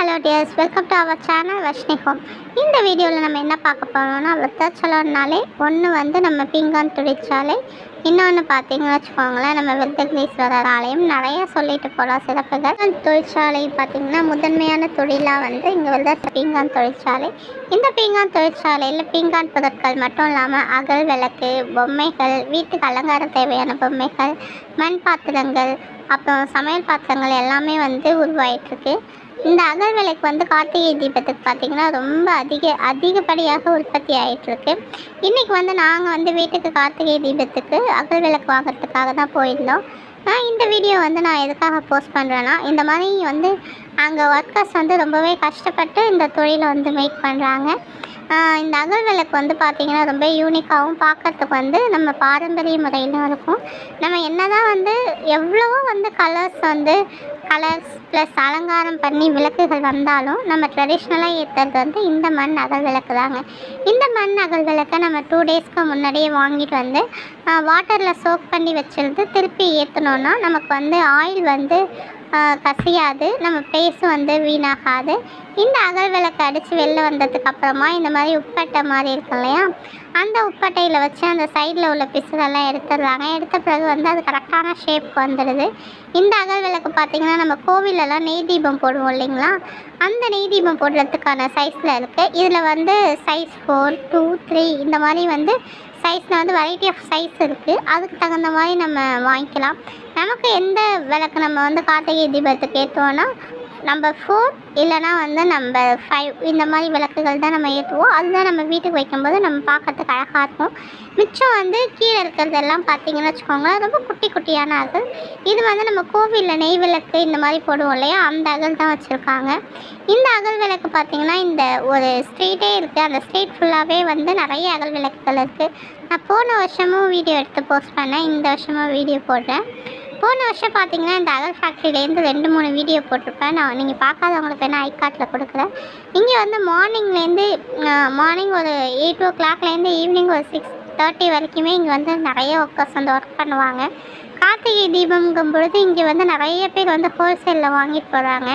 hello dears welcome to our channel Vashni home இந்த வீடியோவில் நம்ம என்ன பார்க்க போகிறோம்னா விருத்தாச்சலம்னாலே ஒன்று வந்து நம்ம பீங்கான் தொழிற்சாலை இன்னொன்று பார்த்தீங்கன்னு வச்சுக்கோங்களேன் நம்ம விருத்தகிரீஸ்வரர் ஆலயம் நிறைய சொல்லிட்டு போகலாம் சிறப்புகள் அந்த தொழிற்சாலை பார்த்திங்கன்னா முதன்மையான தொழிலாக வந்து இங்கே வந்து பீங்கான் தொழிற்சாலை இந்த பீங்கான் தொழிற்சாலையில் பீங்கான் பொருட்கள் மட்டும் இல்லாமல் அகல் விளக்கு பொம்மைகள் வீட்டுக்கு அலங்கார தேவையான பொம்மைகள் மண் பாத்திரங்கள் அப்புறம் சமையல் பாத்திரங்கள் எல்லாமே வந்து உருவாயிட்டிருக்கு இந்த அகல் விளக்கு வந்து கார்த்திகை தீபத்துக்கு பார்த்திங்கன்னா ரொம்ப அதிக அதிகப்படியாக உற்பத்தி ஆகிட்டுருக்கு இன்றைக்கி வந்து நாங்கள் வந்து வீட்டுக்கு கார்த்திகை தீபத்துக்கு அகல் விளக்கு வாங்குறதுக்காக தான் போயிருந்தோம் நான் இந்த வீடியோ வந்து நான் எதுக்காக போஸ்ட் பண்ணுறேன்னா இந்த மாதிரி வந்து அங்கே ஒர்க்கர்ஸ் வந்து ரொம்பவே கஷ்டப்பட்டு இந்த தொழிலை வந்து மேக் பண்ணுறாங்க இந்த அகல் விளக்கு வந்து பார்த்திங்கன்னா ரொம்ப யூனிக்காகவும் பார்க்கறதுக்கு வந்து நம்ம பாரம்பரிய முறையிலும் இருக்கும் நம்ம என்னதான் வந்து எவ்வளவோ வந்து கலர்ஸ் வந்து கலர்ஸ் ப்ளஸ் அலங்காரம் பண்ணி விளக்குகள் வந்தாலும் நம்ம ட்ரெடிஷ்னலாக ஏற்றுறது வந்து இந்த மண் அகல் விளக்கு தாங்க இந்த மண் அகல் விளக்கை நம்ம டூ டேஸ்க்கு முன்னாடியே வாங்கிட்டு வந்து வாட்டரில் சோக் பண்ணி வச்சிருந்து திருப்பி ஏற்றினோன்னா நமக்கு வந்து ஆயில் வந்து ஆஹ் கசியாது நம்ம பேஸு வந்து வீணாகாது இந்த அகல் விளக்கு அடித்து வெளில வந்ததுக்கு அப்புறமா இந்த மாதிரி உப்பட்டை மாதிரி இருக்கும் இல்லையா அந்த உப்பட்டையில் வச்சு அந்த சைடில் உள்ள பிசுறெல்லாம் எடுத்துடுறாங்க எடுத்த பிறகு வந்து அது கரெக்டான ஷேப்க்கு வந்துடுது இந்த அகல் விளக்கு பார்த்திங்கன்னா நம்ம கோவிலெல்லாம் நெய் தீபம் போடுவோம் இல்லைங்களா அந்த நெய் தீபம் போடுறதுக்கான சைஸில் இருக்குது இதில் வந்து சைஸ் ஃபோர் டூ த்ரீ இந்த மாதிரி வந்து சைஸில் வந்து வெரைட்டி ஆஃப் சைஸ் இருக்குது அதுக்கு தகுந்த மாதிரி நம்ம வாங்கிக்கலாம் நமக்கு எந்த விளக்கு நம்ம வந்து கார்த்திகை தீபத்துக்கு ஏற்றுவோன்னா நம்பர் ஃபோர் இல்லைனா வந்து நம்பர் ஃபைவ் இந்த மாதிரி விளக்குகள் தான் நம்ம ஏற்றுவோம் அதுதான் நம்ம வீட்டுக்கு வைக்கும்போது நம்ம பார்க்கறதுக்கு அழகாக இருக்கும் மிச்சம் வந்து கீழே இருக்கிறதெல்லாம் பார்த்தீங்கன்னு வச்சுக்கோங்களேன் ரொம்ப குட்டி குட்டியான அகல் இது வந்து நம்ம கோவிலில் நெய் விளக்கு இந்த மாதிரி போடுவோம் இல்லையா அந்த அகல் தான் வச்சுருக்காங்க இந்த அகல் விளக்கு பார்த்தீங்கன்னா இந்த ஒரு ஸ்ட்ரீட்டே இருக்குது அந்த ஸ்ட்ரீட் ஃபுல்லாகவே வந்து நிறைய அகல் விளக்குகள் இருக்குது நான் போன வருஷமும் வீடியோ எடுத்து போஸ்ட் பண்ணேன் இந்த வருஷமும் வீடியோ போடுறேன் போன வருஷம் பார்த்தீங்கன்னா இந்த அகல் ஃபேக்ட்ரியிலேருந்து ரெண்டு மூணு வீடியோ போட்டிருப்பேன் நான் நீங்கள் பார்க்காதவங்களுக்கு வேணால் ஐகார்ட்டில் கொடுக்குறேன் இங்கே வந்து மார்னிங்லேருந்து மார்னிங் ஒரு எயிட் ஓ கிளாக்லேருந்து ஈவினிங் ஒரு சிக்ஸ் தேர்ட்டி வரைக்குமே இங்கே வந்து நிறைய ஒர்க்கர்ஸ் வந்து ஒர்க் பண்ணுவாங்க கார்த்திகை தீபம்ங்கும் பொழுது இங்கே வந்து நிறைய பேர் வந்து ஹோல்சேலில் வாங்கிட்டு போகிறாங்க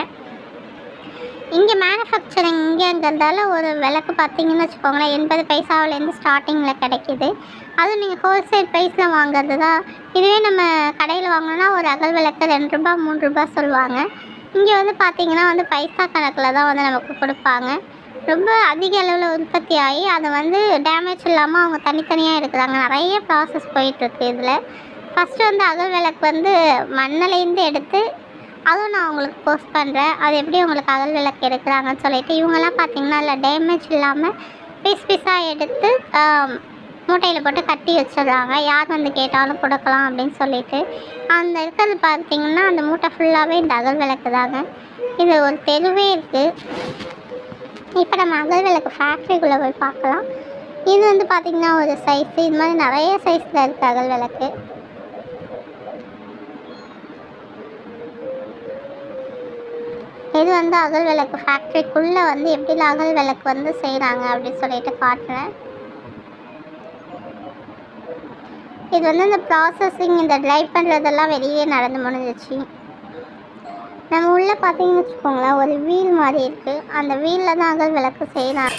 இங்கே மேனுஃபேக்சரிங் இங்கேங்கிறதால ஒரு விளக்கு பார்த்தீங்கன்னு வச்சுக்கோங்களேன் எண்பது பைசாவிலேருந்து ஸ்டார்டிங்கில் கிடைக்கிது அதுவும் நீங்கள் ஹோல்சேல் ப்ரைஸில் வாங்குறது தான் இதுவே நம்ம கடையில் வாங்கினோன்னா ஒரு அகல் விளக்கு ரெண்டு ரூபா மூணு ரூபா சொல்லுவாங்க இங்கே வந்து பார்த்தீங்கன்னா வந்து பைசா கணக்கில் தான் வந்து நமக்கு கொடுப்பாங்க ரொம்ப அதிக அளவில் உற்பத்தி ஆகி அதை வந்து டேமேஜ் இல்லாமல் அவங்க தனித்தனியாக எடுக்கிறாங்க நிறைய ப்ராசஸ் போயிட்டுருக்கு இதில் ஃபஸ்ட்டு வந்து அகல் விளக்கு வந்து மண்ணிலேருந்து எடுத்து அதுவும் நான் உங்களுக்கு போஸ்ட் பண்ணுறேன் அது எப்படி உங்களுக்கு அகல் விளக்கு எடுக்கிறாங்கன்னு சொல்லிட்டு இவங்கெல்லாம் பார்த்தீங்கன்னா அதில் டேமேஜ் இல்லாமல் பீஸ் பீஸாக எடுத்து மூட்டையில் போட்டு கட்டி வச்சிடுறாங்க யார் வந்து கேட்டாலும் கொடுக்கலாம் அப்படின்னு சொல்லிட்டு அந்த இருக்கிறது பார்த்தீங்கன்னா அந்த மூட்டை ஃபுல்லாகவே இந்த அகல் விளக்கு தாங்க இது ஒரு தெருவே இருக்குது இப்போ நம்ம அகல் விளக்கு ஃபேக்ட்ரிக்குள்ளே போய் பார்க்கலாம் இது வந்து பார்த்திங்கன்னா ஒரு சைஸு இது மாதிரி நிறைய சைஸில் இருக்குது அகல் விளக்கு இது வந்து அகல் விளக்கு ஃபேக்ட்ரிக்குள்ளே வந்து எப்படிலாம் அகல் விளக்கு வந்து செய்கிறாங்க அப்படின்னு சொல்லிட்டு காட்டுறேன் இது வந்து இந்த ப்ராசஸிங் இந்த ட்ரை பண்ணுறதெல்லாம் வெளியே நடந்து முடிஞ்சிச்சு நம்ம உள்ளே பார்த்தீங்கன்னு வச்சுக்கோங்களேன் ஒரு வீல் மாதிரி இருக்குது அந்த வீலில் தான் அகல் விளக்கு செய்கிறாங்க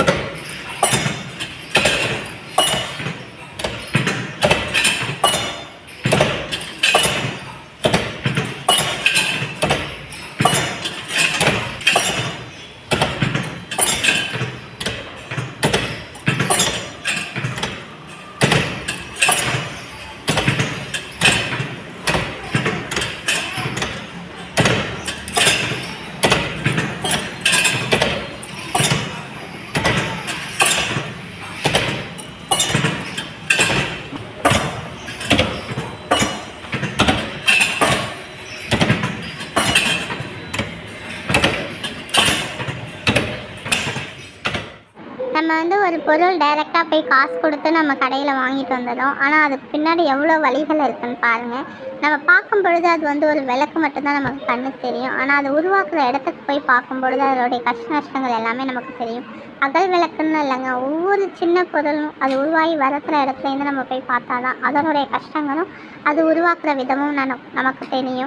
நம்ம வந்து ஒரு பொருள் டைரெக்டாக போய் காசு கொடுத்து நம்ம கடையில் வாங்கிட்டு வந்துடுறோம் ஆனால் அதுக்கு பின்னாடி எவ்வளோ வழிகள் இருக்குன்னு பாருங்கள் நம்ம பார்க்கும் பொழுது அது வந்து ஒரு விளக்கு மட்டும்தான் நமக்கு கண்ணுக்கு தெரியும் ஆனால் அது உருவாக்குற இடத்துக்கு போய் பார்க்கும் பொழுது அதோடைய கஷ்ட நஷ்டங்கள் எல்லாமே நமக்கு தெரியும் அகல் விளக்குன்னு இல்லைங்க ஒவ்வொரு சின்ன பொருளும் அது உருவாகி வரத்துற இடத்துலேருந்து நம்ம போய் பார்த்தா தான் அதனுடைய கஷ்டங்களும் அது உருவாக்குற விதமும் நன- நமக்கு தெரியும்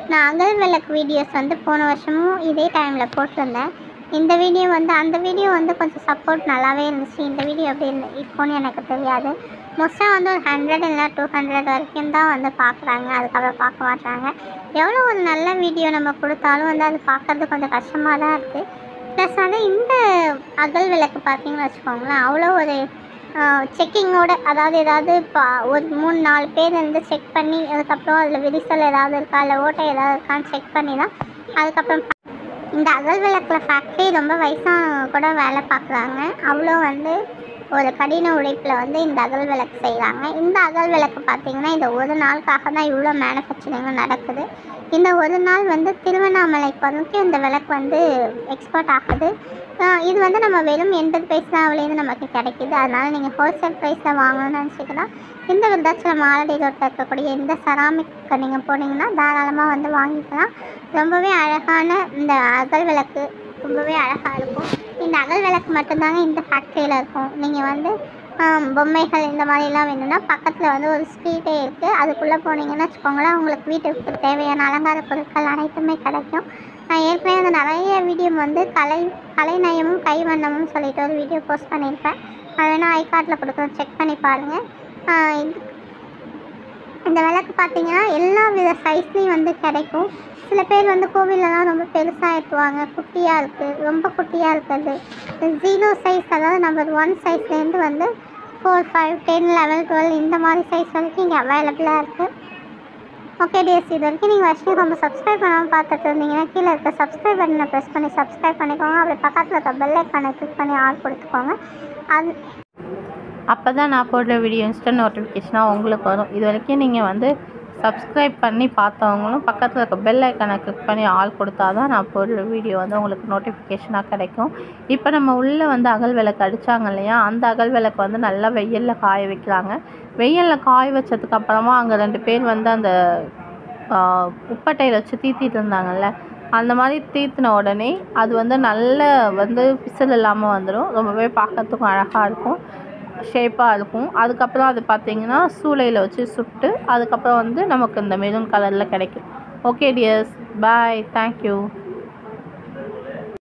நான் அகல் விளக்கு வீடியோஸ் வந்து போன வருஷமும் இதே டைமில் போட்டிருந்தேன் இந்த வீடியோ வந்து அந்த வீடியோ வந்து கொஞ்சம் சப்போர்ட் நல்லாவே இருந்துச்சு இந்த வீடியோ எப்படி இருந்து இருக்கும்னு எனக்கு தெரியாது மோஸ்ட்டாக வந்து ஒரு ஹண்ட்ரட் இல்லை டூ ஹண்ட்ரட் வரைக்கும் தான் வந்து பார்க்குறாங்க அதுக்கப்புறம் பார்க்க மாட்டாங்க எவ்வளோ ஒரு நல்ல வீடியோ நம்ம கொடுத்தாலும் வந்து அது பார்க்குறது கொஞ்சம் கஷ்டமாக தான் இருக்குது ப்ளஸ் வந்து இந்த அகல் விளக்கு பார்த்தீங்கன்னு வச்சுக்கோங்களேன் அவ்வளோ ஒரு செக்கிங்கோட அதாவது ஏதாவது இப்போ ஒரு மூணு நாலு பேர் வந்து செக் பண்ணி அதுக்கப்புறம் அதில் விரிசல் ஏதாவது இருக்கா இல்லை ஓட்டை ஏதாவது இருக்கான்னு செக் பண்ணி தான் அதுக்கப்புறம் பா- இந்த அகல் விளக்கில் ஃபேக்ட்ரி ரொம்ப வயசாக கூட வேலை பார்க்குறாங்க அவ்வளோ வந்து ஒரு கடின உழைப்பில் வந்து இந்த அகல் விளக்கு செய்கிறாங்க இந்த அகல் விளக்கு பார்த்திங்கன்னா இந்த ஒரு நாளுக்காக தான் இவ்வளோ மேனுஃபேக்சரிங்கும் நடக்குது இந்த ஒரு நாள் வந்து திருவண்ணாமலைக்கு வரைக்கும் இந்த விளக்கு வந்து எக்ஸ்போர்ட் ஆகுது ஆஹ் இது வந்து நம்ம வெறும் எண்பது பைசாவிலேருந்து நமக்கு கிடைக்கிது அதனால் நீங்கள் ஹோல்சேல் ப்ரைஸில் வாங்கணும்னு நினச்சிங்கன்னா இந்த விருதாச்சலம் ஆலடி ரோட்டில் இருக்கக்கூடிய இந்த செராமிக் நீங்கள் போனீங்கன்னா தாராளமாக வந்து வாங்கிக்கலாம் ரொம்பவே அழகான இந்த அகல் விளக்கு ரொம்பவே அழகாக இருக்கும் இந்த அகல் விளக்கு மட்டும்தாங்க இந்த ஃபேக்ட்ரியில் இருக்கும் நீங்கள் வந்து ஆம், பொம்மைகள் இந்த மாதிரிலாம் வேணும்னா பக்கத்தில் வந்து ஒரு ஸ்ட்ரீட்டே இருக்குது அதுக்குள்ளே போனீங்கன்னா வச்சுக்கோங்களேன் உங்களுக்கு வீட்டுக்கு தேவையான அலங்கார பொருட்கள் அனைத்துமே கிடைக்கும் நான் ஏற்கனவே வந்து நிறைய வீடியோ வந்து கலை கலைநயமும் கைவண்ணமும் சொல்லிட்டு ஒரு வீடியோ போஸ்ட் பண்ணியிருப்பேன் அது வேணால் ஐகார்டில் கொடுக்குறோம் செக் பண்ணி பாருங்கள் இது இந்த விளக்கு பார்த்தீங்கன்னா எல்லா வித சைஸ்லேயும் வந்து கிடைக்கும் சில பேர் வந்து கோவிலெலாம் ரொம்ப பெருசாக ஏற்றுவாங்க குட்டியாக இருக்குது ரொம்ப குட்டியாக இருக்கிறது ஜீரோ சைஸ் அதாவது நம்பர் ஒன் சைஸ்லேருந்து வந்து four five ten level twelve இந்த மாதிரி சைஸ் வரைக்கும் இங்கே அவைலபிளாக இருக்குது ஓகே டிஎஸ் இது வரைக்கும் நீங்கள் வர்ஷினி ரொம்ப சப்ஸ்கிரைப் பண்ணாமல் பார்த்துட்டு இருந்தீங்கன்னா கீழே இருக்க சப்ஸ்கிரைப் பட்டனை ப்ரெஸ் பண்ணி சப்ஸ்கிரைப் பண்ணிக்கோங்க அப்படி பக்கத்தில் இருக்க பெல் ஐக்கானை கிளிக் பண்ணி ஆள் கொடுத்துக்கோங்க அது அப்போ தான் நான் போடுற வீடியோ இன்ஸ்டன்ட் நோட்டிஃபிகேஷனாக உங்களுக்கு வரும் இது வரைக்கும் நீங்கள் வந்து சப்ஸ்கிரைப் பண்ணி பார்த்தவங்களும் பக்கத்தில் இருக்க பெல் ஐக்கானை கிளிக் பண்ணி ஆள் கொடுத்தா தான் நான் போடுற வீடியோ வந்து உங்களுக்கு நோட்டிஃபிகேஷனாக கிடைக்கும் இப்போ நம்ம உள்ளே வந்து அகல் விளக்கு அடித்தாங்க இல்லையா அந்த அகல் விளக்கு வந்து நல்லா வெயிலில் காய வைக்கிறாங்க வெயிலில் காய வச்சதுக்கு அப்புறமா அங்கே ரெண்டு பேர் வந்து அந்த ஆஹ், உப்பட்டையில் வச்சு தீத்திட்டு இருந்தாங்கல்ல அந்த மாதிரி தீத்தின உடனே அது வந்து நல்ல வந்து பிசல் இல்லாமல் வந்துடும் ரொம்பவே பார்க்கறதுக்கும் அழகாக இருக்கும் ஷேப்பாக இருக்கும் அதுக்கப்புறம் அது பார்த்தீங்கன்னா சூளையில் வச்சு சுட்டு அதுக்கப்புறம் வந்து நமக்கு இந்த மெரூன் கலரில் கிடைக்கும் ஓகே டியர்ஸ் பாய் தேங்க்யூ